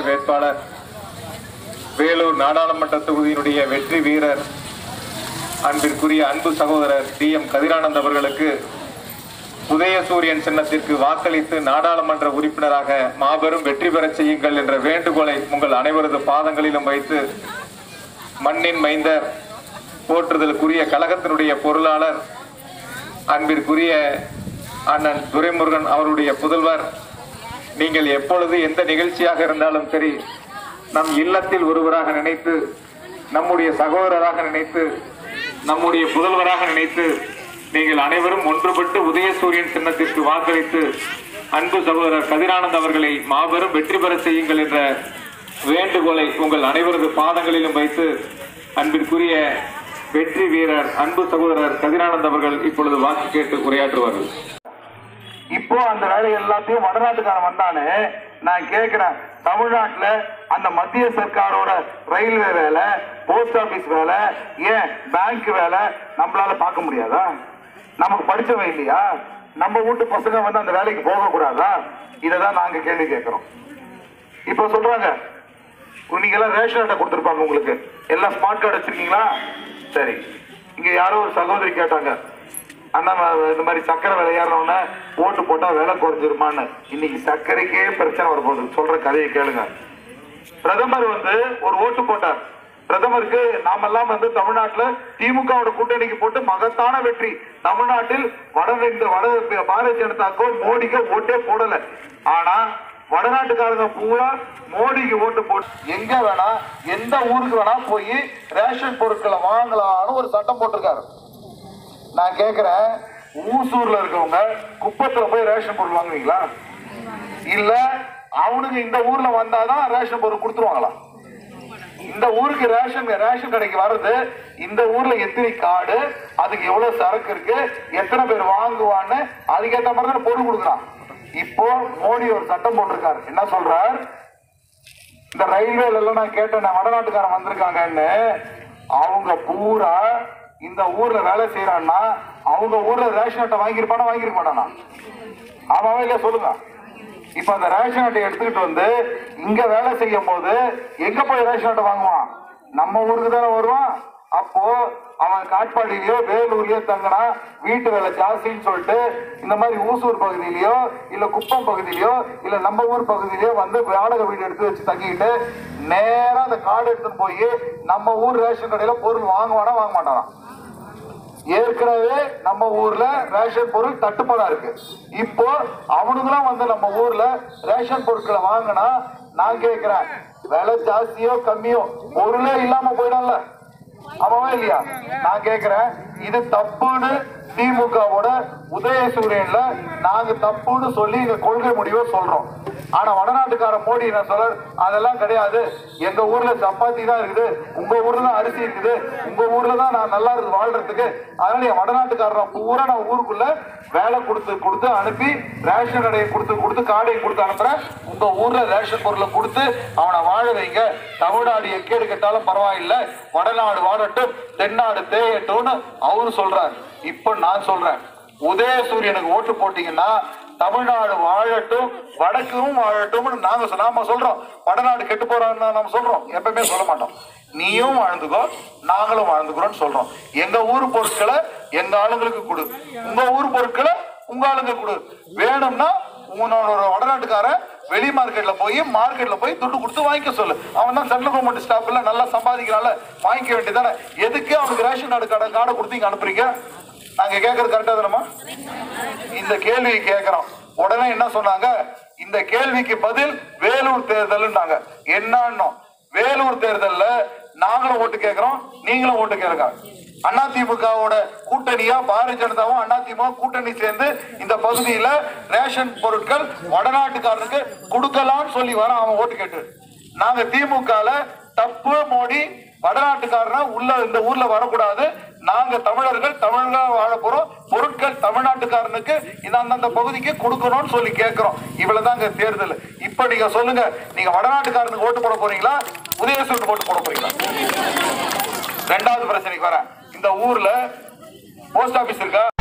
வேட்பாளர் வேலூர் நாடாளுமன்ற தொகுதியினுடைய வெற்றி வீரர் அன்பிற்குரிய அன்பு சகோதரர் டி எம் கதிரானந்த் அவர்களுக்கு உதயசூரியன் சின்னத்திற்கு வாக்களித்து நாடாளுமன்ற உறுப்பினராக மாபெரும் வெற்றி பெறச் செய்யுங்கள் என்ற வேண்டுகோளை உங்கள் அனைவரது பாதங்களிலும் வைத்து மண்ணின் மைந்தர் போற்றுதலுக்குரிய கழகத்தினுடைய பொருளாளர் அன்பிற்குரிய அண்ணன் துரைமுருகன் அவருடைய புதல்வர் நீங்கள் எப்பொழுது எந்த நிகழ்ச்சியாக இருந்தாலும் சரி நம் இல்லத்தில் ஒருவராக நினைத்து நம்முடைய சகோதரராக நினைத்து நம்முடைய புதல்வராக நினைத்து நீங்கள் அனைவரும் ஒன்றுபட்டு உதயசூரியன் சின்னத்திற்கு வாக்களித்து அன்பு சகோதரர் கதிரானந்த் அவர்களை மாபெரும் வெற்றி பெற செய்யுங்கள் என்ற வேண்டுகோளை உங்கள் அனைவரது பாதங்களிலும் வைத்து அன்பிற்குரிய வெற்றி வீரர் அன்பு சகோதரர் கதிரானந்த் அவர்கள் இப்பொழுது வாக்கு கேட்டு உரையாற்றுவார்கள் இப்போ அந்த வேலை எல்லாத்தையும் வடநாட்டுக்காரன் வந்தானே நான் கேக்குறேன் தமிழ்நாட்டுல அந்த மத்திய சர்க்காரோட ரயில்வே வேலை போஸ்ட் ஆபீஸ் வேலை ஏன் பேங்க் வேலை நம்மளால பார்க்க முடியாதா நமக்கு படிச்சவன் இல்லையா நம்ம வீட்டு பசங்க வந்து அந்த வேலைக்கு போக கூடாதா இததான் நாங்க கேள்வி கேட்கிறோம் இப்போ சொல்றாங்க நீங்க எல்லாம் ரேஷன் அட்டை கொடுத்துருப்பாங்க உங்களுக்கு எல்லாம் ஸ்மார்ட் கார்டு வச்சிருக்கீங்களா சரி இங்க யாரோ ஒரு சகோதரி கேட்டாங்க அண்ணா ம- இந்த மாதிரி சக்கரை விலை ஏறினோடனே ஓட்டு போட்டா விலை குறைஞ்சிருமான்னு இன்னைக்கு சர்க்கரைக்கே பிரச்சனை வரப்போகுது சொல்ற கதையை கேளுங்க பிரதமர் வந்து ஒரு ஓட்டு போட்டார் பிரதமருக்கு நாமெல்லாம் வந்து தமிழ்நாட்டுல திமுகவோட கூட்டணிக்கு போட்டு மகத்தான வெற்றி தமிழ்நாட்டில் வட இந்த வட பாரதிய ஜனதாக்கோ மோடிக்கோ ஓட்டே போடல ஆனா வடநாட்டுக்காரங்க பூரா மோடிக்கு ஓட்டு போட்டு எங்க வேணா எந்த ஊருக்கு வேணா போய் ரேஷன் பொருட்களை வாங்கலாம்னு ஒரு சட்டம் போட்டிருக்காரு நான் கேக்குறேன் ஊசூர்ல இருக்கவங்க குப்பத்துல போய் ரேஷன் பொருள் வாங்குவீங்களா இல்ல அவனுக்கு இந்த ஊர்ல வந்தாதான் ரேஷன் பொருள் கொடுத்துருவாங்களா இந்த ஊருக்கு ரேஷன் ரேஷன் கடைக்கு வர்றது இந்த ஊர்ல எத்தனை காடு அதுக்கு எவ்வளவு சரக்கு இருக்கு எத்தனை பேர் வாங்குவான்னு அதுக்கேற்ற மாதிரி தான் பொருள் கொடுக்குறான் இப்போ மோடி ஒரு சட்டம் போட்டிருக்காரு என்ன சொல்றார் இந்த ரயில்வேல எல்லாம் நான் கேட்டேன் நான் வடநாட்டுக்காரன் வந்திருக்காங்கன்னு அவங்க பூரா இந்த ஊர்ல வேலை செய்யறான்னா அவங்க ஊர்ல ரேஷன் அட்டை வாங்கியிருப்பானா வாங்கியிருக்க மாட்டானா ஆமாவா இல்லையா சொல்லுங்க இப்ப அந்த ரேஷன் அட்டை எடுத்துக்கிட்டு வந்து இங்க வேலை செய்யும் போது எங்க போய் ரேஷன் அட்டை வாங்குவான் நம்ம ஊருக்கு தானே வருவான் அப்போ அவன் காட்பாடியிலயோ வேலூர்லயோ தங்கினா வீட்டு வேலை ஜாஸ்தின்னு சொல்லிட்டு இந்த மாதிரி ஊசூர் பகுதியிலயோ இல்ல குப்பம் பகுதியிலயோ இல்ல நம்ம ஊர் பகுதியிலயோ வந்து வாடகை வீடு எடுத்து வச்சு தங்கிட்டு நேரா அந்த கார்டு எடுத்துட்டு போய் நம்ம ஊர் ரேஷன் கடையில பொருள் வாங்குவானா வாங்க மாட்டானா ஏற்கனவே நம்ம ஊர்ல ரேஷன் பொருள் தட்டுப்பாடா இருக்கு இப்போ அவனுங்களாம் வந்து நம்ம ஊர்ல ரேஷன் பொருட்களை வாங்கினா நான் கேக்குறேன் விலை ஜாஸ்தியோ கம்மியோ பொருளே இல்லாம போயிடும்ல ஆமாவா இல்லையா நான் கேக்குறேன் இது தப்புன்னு திமுகவோட உதயசூரியன்ல நாங்க தப்புன்னு சொல்லி எங்க கொள்கை முடிவை சொல்றோம் ஆனா வடநாட்டுக்கார மோடி என்ன சொல்ற அதெல்லாம் கிடையாது எங்க ஊர்ல சப்பாத்தி தான் இருக்குது உங்க ஊர்ல தான் அரிசி இருக்குது உங்க ஊர்ல தான் நான் நல்லா இருக்கு வாழ்றதுக்கு அதனால என் வடநாட்டுக்காரன் பூரா நான் ஊருக்குள்ள வேலை கொடுத்து கொடுத்து அனுப்பி ரேஷன் கடையை கொடுத்து கொடுத்து காடையை கொடுத்து அனுப்புறேன் உங்க ஊர்ல ரேஷன் பொருளை கொடுத்து அவனை வாழ வைங்க தமிழ்நாடு எக்கேடு கெட்டாலும் பரவாயில்லை வடநாடு வாழட்டும் தென்னாடு தேயட்டும்னு அவரு சொல்றாரு இப்ப நான் சொல்றேன் உதயசூரியனுக்கு ஓட்டு போட்டீங்கன்னா தமிழ்நாடு வாழட்டும் வடக்கும் வாழட்டும்னு நாங்க சொ- நாம சொல்றோம் வடநாடு கெட்டு போறான்னு நம்ம சொல்றோம் எப்பவுமே சொல்ல மாட்டோம் நீயும் வாழ்ந்துக்கோ நாங்களும் வாழ்ந்துக்கிறோம்னு சொல்றோம் எங்க ஊர் பொருட்களை எங்க ஆளுங்களுக்கு கொடு உங்க ஊர் பொருட்களை உங்க ஆளுங்க கொடு வேணும்னா உன்னோட வடநாட்டுக்காரன் வெளி மார்க்கெட்ல போய் மார்க்கெட்ல போய் துட்டு கொடுத்து வாங்கிக்க சொல்லு அவன் தான் சென்ட்ரல் கவர்மெண்ட் ஸ்டாஃப்ல நல்லா சம்பாதிக்கிறான்ல வாங்கிக்க வேண்டியதானே எதுக்கு அவனுக்கு ரேஷன் கார்டு கடை கார்டை கொடுத்து இங்க அனுப்புறீங்க நாங்க கேட்கறது கரெக்டா தானமா இந்த கேள்வி கேட்கிறோம் உடனே என்ன சொன்னாங்க இந்த கேள்விக்கு பதில் வேலூர் தேர்தல்னாங்க என்னன்னு வேலூர் தேர்தல்ல நாங்களும் ஓட்டு கேட்கிறோம் நீங்களும் ஓட்டு கேட்க அதிமுகவோட கூட்டணியா பாரதிய ஜனதாவும் அதிமுக கூட்டணி சேர்ந்து இந்த பகுதியில ரேஷன் பொருட்கள் வடநாட்டுக்காரனுக்கு கொடுக்கலாம்னு சொல்லி வர அவன் ஓட்டு கேட்டு நாங்க திமுகல தப்பு மோடி வடநாட்டுக்காரனா உள்ள இந்த ஊர்ல வரக்கூடாது நாங்க தமிழர்கள் தமிழர்களா வாழ போறோம் பொருட்கள் தமிழ்நாட்டுக்காரனுக்கு இந்த அந்தந்த பகுதிக்கு கொடுக்கணும்னு சொல்லி கேட்கிறோம் இவ்வளவுதாங்க தேர்தல் இப்ப நீங்க சொல்லுங்க நீங்க வடநாட்டுக்காரனுக்கு ஓட்டு போட போறீங்களா உதயசூருக்கு ஓட்டு போட போறீங்களா ரெண்டாவது பிரச்சனைக்கு வரேன் இந்த ஊர்ல போஸ்ட் ஆபீஸ் இருக்கா